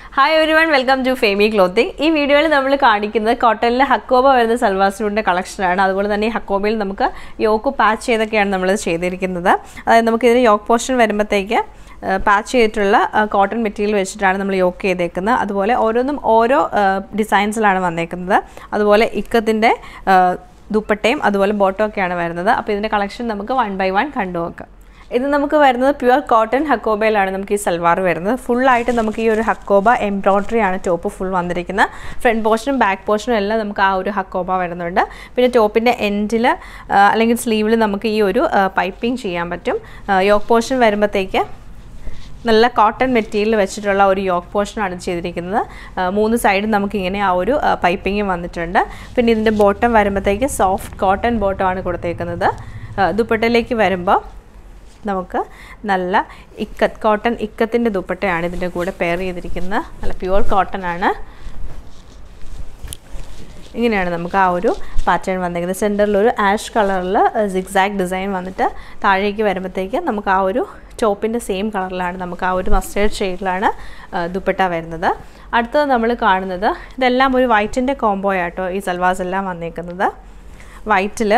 hi everyone welcome to Femi clothing ഈ വീഡിയോയിൽ നമ്മൾ കാണിക്കുന്നത് കോട്ടണിലെ ഹക്കോബ വരുന്ന സൽവാർ സ്യൂട്ടിൻ്റെ കളക്ഷനാണ് അതുപോലെ തന്നെ ഈ ഹക്കോബയിൽ നമുക്ക് യോക്ക് പാച്ച് ചെയ്തൊക്കെയാണ് നമ്മൾ ചെയ്തിരിക്കുന്നത് അതായത് നമുക്കിതിന് യോക്ക് പോർഷൻ വരുമ്പോഴത്തേക്ക് പാച്ച് ചെയ്തിട്ടുള്ള കോട്ടൺ മെറ്റീരിയൽ വെച്ചിട്ടാണ് നമ്മൾ യോക്ക് ചെയ്തേക്കുന്നത് അതുപോലെ ഓരോന്നും ഓരോ ഡിസൈൻസിലാണ് വന്നേക്കുന്നത് അതുപോലെ ഇക്കത്തിൻ്റെ ദുപ്പട്ടയും അതുപോലെ ബോട്ടോ ഒക്കെയാണ് വരുന്നത് അപ്പോൾ ഇതിൻ്റെ കളക്ഷൻ നമുക്ക് വൺ ബൈ വൺ കണ്ടു നോക്കാം ഇത് നമുക്ക് വരുന്നത് പ്യുവർ കോട്ടൺ ഹക്കോബയിലാണ് നമുക്ക് ഈ സൽവാർ വരുന്നത് ഫുള്ളായിട്ട് നമുക്ക് ഈ ഒരു ഹക്കോബ എംബ്രോയ്ഡറി ആണ് ടോപ്പ് ഫുൾ വന്നിരിക്കുന്നത് ഫ്രണ്ട് പോർഷനും ബാക്ക് പോർഷനും എല്ലാം നമുക്ക് ആ ഒരു ഹക്കോബ വരുന്നുണ്ട് പിന്നെ ടോപ്പിൻ്റെ എൻഡിൽ അല്ലെങ്കിൽ സ്ലീവിൽ നമുക്ക് ഈ ഒരു പൈപ്പിംഗ് ചെയ്യാൻ പറ്റും യോക്ക് പോർഷൻ വരുമ്പോഴത്തേക്ക് നല്ല കോട്ടൺ മെറ്റീരിയൽ വെച്ചിട്ടുള്ള ഒരു യോക്ക് പോർഷനാണ് ചെയ്തിരിക്കുന്നത് മൂന്ന് സൈഡും നമുക്കിങ്ങനെ ആ ഒരു പൈപ്പിംഗ് വന്നിട്ടുണ്ട് പിന്നെ ഇതിൻ്റെ ബോട്ടം വരുമ്പോഴത്തേക്ക് സോഫ്റ്റ് കോട്ടൺ ബോട്ടമാണ് കൊടുത്തേക്കുന്നത് ദുപ്പട്ടയിലേക്ക് വരുമ്പോൾ നമുക്ക് നല്ല ഇക്കത്ത് കോട്ടൺ ഇക്കത്തിൻ്റെ ദുപ്പട്ടയാണ് ഇതിൻ്റെ കൂടെ പെയർ ചെയ്തിരിക്കുന്നത് നല്ല പ്യുവർ കോട്ടൺ ആണ് ഇങ്ങനെയാണ് നമുക്ക് ആ ഒരു പാറ്റേൺ വന്നിരിക്കുന്നത് സെൻറ്ററിൽ ഒരു ആഷ് കളറിൽ സിക്സാക്ട് ഡിസൈൻ വന്നിട്ട് താഴേക്ക് വരുമ്പോഴത്തേക്ക് നമുക്ക് ആ ഒരു ടോപ്പിൻ്റെ സെയിം കളറിലാണ് നമുക്ക് ആ ഒരു മസ്റ്റേർഡ് ഷെയ്ഡിലാണ് ദുപ്പട്ട വരുന്നത് അടുത്തത് നമ്മൾ കാണുന്നത് ഇതെല്ലാം ഒരു വൈറ്റിൻ്റെ കോംബോ ആട്ടോ ഈ സൽവാസ് എല്ലാം വന്നേക്കുന്നത് വൈറ്റിൽ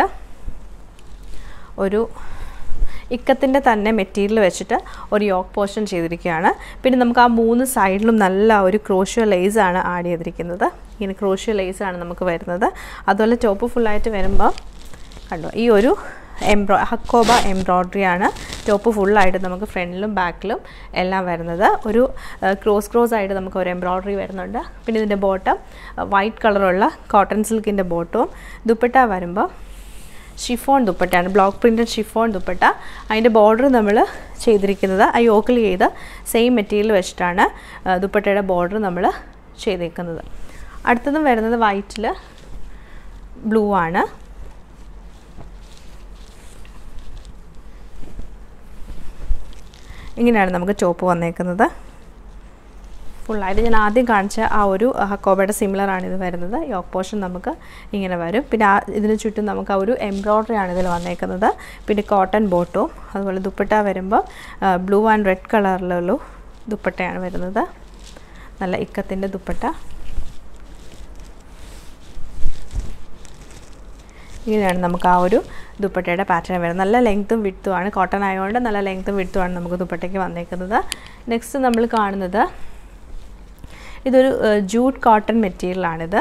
ഒരു ഇക്കത്തിൻ്റെ തന്നെ മെറ്റീരിയൽ വെച്ചിട്ട് ഒരു യോക്ക് പോർഷൻ ചെയ്തിരിക്കുകയാണ് പിന്നെ നമുക്ക് ആ മൂന്ന് സൈഡിലും നല്ല ഒരു ക്രോഷ്യോ ലേസാണ് ആഡ് ചെയ്തിരിക്കുന്നത് ഇങ്ങനെ ക്രോഷ്യോ ലേസാണ് നമുക്ക് വരുന്നത് അതുപോലെ ടോപ്പ് ഫുള്ളായിട്ട് വരുമ്പോൾ കണ്ടോ ഈ ഒരു എംബ്രോ ഹക്കോബ എംബ്രോയ്ഡറി ആണ് ടോപ്പ് ഫുള്ളായിട്ട് നമുക്ക് ഫ്രണ്ടിലും ബാക്കിലും എല്ലാം വരുന്നത് ഒരു ക്രോസ് ക്രോസ് ആയിട്ട് നമുക്ക് ഒരു എംബ്രോയ്ഡറി വരുന്നുണ്ട് പിന്നെ ഇതിൻ്റെ ബോട്ടം വൈറ്റ് കളറുള്ള കോട്ടൺ സിൽക്കിൻ്റെ ബോട്ടവും ദുപ്പട്ട വരുമ്പോൾ ഷിഫോൺ ദുപ്പട്ടയാണ് ബ്ലോക്ക് പ്രിൻറ്റഡ് ഷിഫോൺ ദുപ്പട്ട അതിൻ്റെ ബോർഡർ നമ്മൾ ചെയ്തിരിക്കുന്നത് ആ യോക്കിൽ ചെയ്ത് സെയിം മെറ്റീരിയൽ വെച്ചിട്ടാണ് ദുപ്പട്ടയുടെ ബോർഡർ നമ്മൾ ചെയ്തേക്കുന്നത് അടുത്തതും വരുന്നത് വൈറ്റിൽ ബ്ലൂ ആണ് ഇങ്ങനെയാണ് നമുക്ക് ചോപ്പ് വന്നേക്കുന്നത് ഫുള്ളായിട്ട് ഞാൻ ആദ്യം കാണിച്ച ആ ഒരു ഹക്കോബയുടെ സിമിലറാണ് ഇത് വരുന്നത് യോക്ക് പോർഷൻ നമുക്ക് ഇങ്ങനെ വരും പിന്നെ ആ ഇതിന് ചുറ്റും നമുക്ക് ആ ഒരു എംബ്രോയ്ഡറി ആണ് ഇതിൽ വന്നേക്കുന്നത് പിന്നെ കോട്ടൺ ബോട്ടും അതുപോലെ ദുപ്പട്ട വരുമ്പോൾ ബ്ലൂ ആൻഡ് റെഡ് കളറിലുള്ള ദുപ്പട്ടയാണ് വരുന്നത് നല്ല ഇക്കത്തിൻ്റെ ദുപ്പട്ട ഇങ്ങനെയാണ് നമുക്ക് ആ ഒരു ദുപ്പട്ടയുടെ പാറ്റേൺ വരുന്നത് നല്ല ലെങ്ത്തും വിട്ടുമാണ് കോട്ടൺ ആയതുകൊണ്ട് നല്ല ലെങ്ത്തും വിട്ടുമാണ് നമുക്ക് ദുപ്പട്ടയ്ക്ക് വന്നേക്കുന്നത് നെക്സ്റ്റ് നമ്മൾ കാണുന്നത് ഇതൊരു ജൂട്ട് കോട്ടൺ മെറ്റീരിയലാണിത്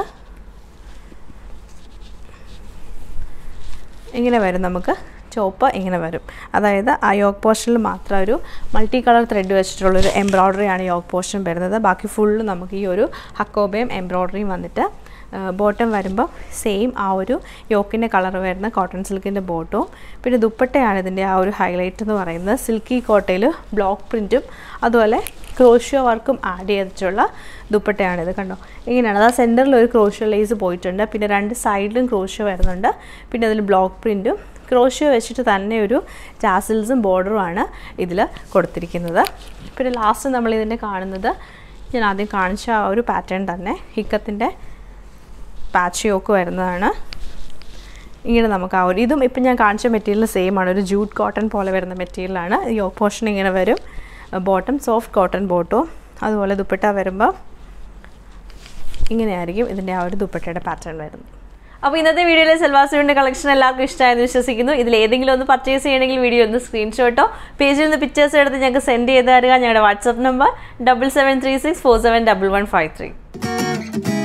ഇങ്ങനെ വരും നമുക്ക് ചോപ്പ് ഇങ്ങനെ വരും അതായത് ആ യോക്ക് പോർഷനിൽ മാത്രം ഒരു മൾട്ടി കളർ ത്രെഡ് വെച്ചിട്ടുള്ളൊരു എംബ്രോയ്ഡറിയാണ് യോക്ക് പോർഷൻ വരുന്നത് ബാക്കി ഫുള്ള് നമുക്ക് ഈ ഒരു ഹക്കോബയും എംബ്രോയ്ഡറിയും വന്നിട്ട് ബോട്ടം വരുമ്പോൾ സെയിം ആ ഒരു യോക്കിൻ്റെ കളർ വരുന്ന കോട്ടൺ സിൽക്കിൻ്റെ ബോട്ടവും പിന്നെ ദുപ്പട്ടയാണ് ഇതിൻ്റെ ആ ഒരു ഹൈലൈറ്റ് എന്ന് പറയുന്നത് സിൽക്കി കോട്ടയിൽ ബ്ലോക്ക് പ്രിൻറ്റും അതുപോലെ ക്രോഷ്യോ വർക്കും ആഡ് ചെയ്തിട്ടുള്ള ദുപ്പട്ടയാണിത് കണ്ടോ ഇങ്ങനെയാണ് അത് ആ സെൻറ്ററിൽ ഒരു ക്രോഷ്യോ ലേസ് പോയിട്ടുണ്ട് പിന്നെ രണ്ട് സൈഡിലും ക്രോഷ്യോ വരുന്നുണ്ട് പിന്നെ അതിൽ ബ്ലോക്ക് പ്രിൻറ്റും ക്രോഷ്യോ വെച്ചിട്ട് തന്നെ ഒരു ടാസിൽസും ബോർഡറുമാണ് ഇതിൽ കൊടുത്തിരിക്കുന്നത് പിന്നെ ലാസ്റ്റ് നമ്മൾ ഇതിൻ്റെ കാണുന്നത് ഞാൻ ആദ്യം കാണിച്ച ആ ഒരു പാറ്റേൺ തന്നെ ഹിക്കത്തിൻ്റെ പാച്ച് യോക്ക് വരുന്നതാണ് ഇങ്ങനെ നമുക്ക് ആ ഒരു ഇതും ഇപ്പം ഞാൻ കാണിച്ച മെറ്റീരിയൽ സെയിം ആണ് ഒരു ജൂട്ട് കോട്ടൺ പോലെ വരുന്ന മെറ്റീരിയലാണ് യോക്ക് പോർഷൻ ഇങ്ങനെ വരും ബോട്ടം സോഫ്റ്റ് കോട്ടൺ ബോട്ടും അതുപോലെ ദുപ്പട്ട വരുമ്പോൾ ഇങ്ങനെയായിരിക്കും ഇതിൻ്റെ ആ ഒരു ദുപ്പട്ടയുടെ പാറ്റേൺ വരുന്നത് അപ്പോൾ ഇന്നത്തെ വീഡിയോയിലെ സെൽവാസുവിൻ്റെ കളക്ഷൻ എല്ലാവർക്കും ഇഷ്ടമായെന്ന് വിശ്വസിക്കുന്നു ഇതിൽ ഏതെങ്കിലും ഒന്ന് പർച്ചേസ് ചെയ്യണമെങ്കിൽ വീഡിയോ ഒന്ന് സ്ക്രീൻഷോട്ടോ പേജിൽ നിന്ന് പിക്ചേഴ്സ് എടുത്ത് ഞങ്ങൾക്ക് സെൻഡ് ചെയ്ത് തരിക ഞങ്ങളുടെ WhatsApp number double seven three six four seven double one five three